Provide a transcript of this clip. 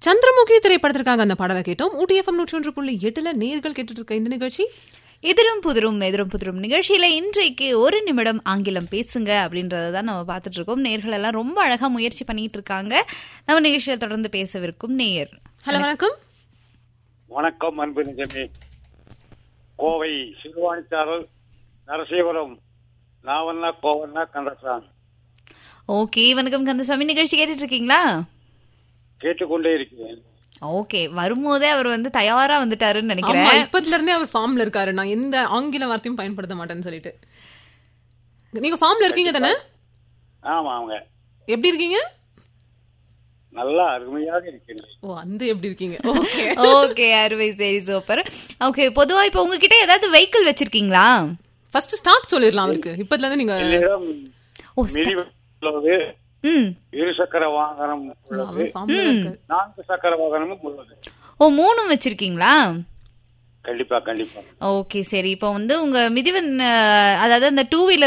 சந்திரமுகி திரைப்படத்திற்காக அந்த பாடலை கேட்டோம் ஊட்டி எஃப்எம் நூற்றி ஒன்று புள்ளி எட்டுல நேர்கள் கேட்டுட்டு இருக்க இந்த நிகழ்ச்சி எதிரும் புதிரும் எதிரும் புதிரும் நிகழ்ச்சியில இன்றைக்கு ஒரு நிமிடம் ஆங்கிலம் பேசுங்க அப்படின்றத தான் நம்ம பார்த்துட்டு இருக்கோம் நேர்கள் எல்லாம் ரொம்ப அழகா முயற்சி பண்ணிட்டு இருக்காங்க நம்ம நிகழ்ச்சியில தொடர்ந்து பேசவிருக்கும் நேயர் ஹலோ வணக்கம் வணக்கம் அன்பு நிஜமே கோவை சிறுவாணிச்சாரல் நரசீவரம் நாவண்ணா கோவண்ணா கந்தசாமி ஓகே வணக்கம் கந்தசாமி நிகழ்ச்சி கேட்டுட்டு இருக்கீங்களா கேட்டுக்கொண்டே இருக்கிறேன் ஓகே வரும்போதே அவர் வந்து தயாரா வந்துட்டாருன்னு ஆமா நினைக்கிறேன் இப்பத்துல இருந்தே அவர் ஃபார்ம்ல இருக்காரு நான் எந்த ஆங்கில வார்த்தையும் பயன்படுத்த மாட்டேன்னு சொல்லிட்டு நீங்க ஃபார்ம்ல இருக்கீங்க தானே ஆமா அவங்க எப்படி இருக்கீங்க நல்லா அருமையாக இருக்கிறேன் ஓ அந்த எப்படி இருக்கீங்க ஓகே ஓகே அறுவை சரி சூப்பர் ஓகே பொதுவா இப்போ உங்ககிட்ட ஏதாவது வெஹிக்கிள் வச்சிருக்கீங்களா ஃபர்ஸ்ட் ஸ்டார்ட் சொல்லிடலாம் அவருக்கு இப்பத்துல இருந்து நீங்க என்னிடம் ஓ மிதி உள்ளது ம் இரு சக்கர வாகனம் உள்ளது அவர் ஃபார்ம்ல இருக்கு நான்கு சக்கர வாகனமும் உள்ளது ஓ மூணும் வச்சிருக்கீங்களா கண்டிப்பா கண்டிப்பா ஓகே சரி இப்போ வந்து உங்க மிதிவன் அஹ், அதாவது அந்த டூ வீலர்